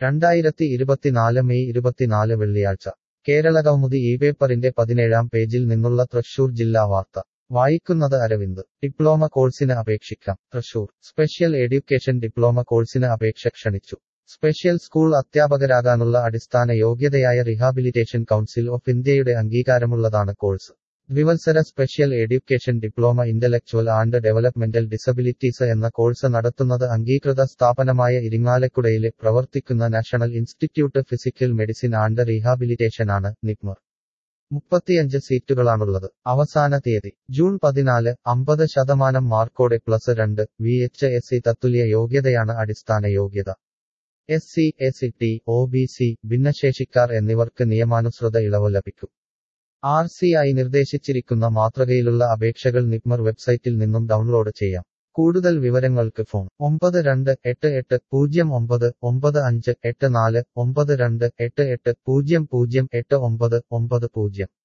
രണ്ടായിരത്തി ഇരുപത്തിനാല് മെയ് ഇരുപത്തിനാല് വെള്ളിയാഴ്ച കേരളകൗമുദി ഈ പേപ്പറിന്റെ പതിനേഴാം പേജിൽ നിന്നുള്ള തൃശൂർ ജില്ലാ വാർത്ത വായിക്കുന്നത് അരവിന്ദ് ഡിപ്ലോമ കോഴ്സിന് അപേക്ഷിക്കാം തൃശൂർ സ്പെഷ്യൽ എഡ്യൂക്കേഷൻ ഡിപ്ലോമ കോഴ്സിന് അപേക്ഷ ക്ഷണിച്ചു സ്പെഷ്യൽ സ്കൂൾ അധ്യാപകരാകാനുള്ള അടിസ്ഥാന യോഗ്യതയായ റിഹാബിലിറ്റേഷൻ കൗൺസിൽ ഓഫ് ഇന്ത്യയുടെ അംഗീകാരമുള്ളതാണ് കോഴ്സ് ദ്വിവത്സര special education diploma intellectual and developmental disabilities എന്ന കോഴ്സ് നടത്തുന്നത് അംഗീകൃത സ്ഥാപനമായ ഇരിങ്ങാലക്കുടയിലെ പ്രവർത്തിക്കുന്ന National Institute physical medicine and rehabilitation ആണ് നിപ്മർ മുപ്പത്തിയഞ്ച് സീറ്റുകളാണുള്ളത് അവസാന തീയതി ജൂൺ പതിനാല് അമ്പത് ശതമാനം മാർക്കോടെ പ്ലസ് രണ്ട് വി എച്ച് എസ് സി തത്തുല്യ യോഗ്യതയാണ് അടിസ്ഥാന യോഗ്യത S C S T O B C ഭിന്നശേഷിക്കാർ എന്നിവർക്ക് നിയമാനുസൃത ഇളവ് ലഭിക്കും ആർ സി ഐ നിർദ്ദേശിച്ചിരിക്കുന്ന മാതൃകയിലുള്ള അപേക്ഷകൾ നിപ്മർ വെബ്സൈറ്റിൽ നിന്നും ഡൗൺലോഡ് ചെയ്യാം കൂടുതൽ വിവരങ്ങൾക്ക് ഫോൺ ഒമ്പത് രണ്ട് എട്ട് എട്ട് പൂജ്യം ഒമ്പത് ഒമ്പത് അഞ്ച് എട്ട് നാല് ഒമ്പത് രണ്ട് എട്ട് എട്ട് പൂജ്യം പൂജ്യം എട്ട് ഒമ്പത് ഒമ്പത് പൂജ്യം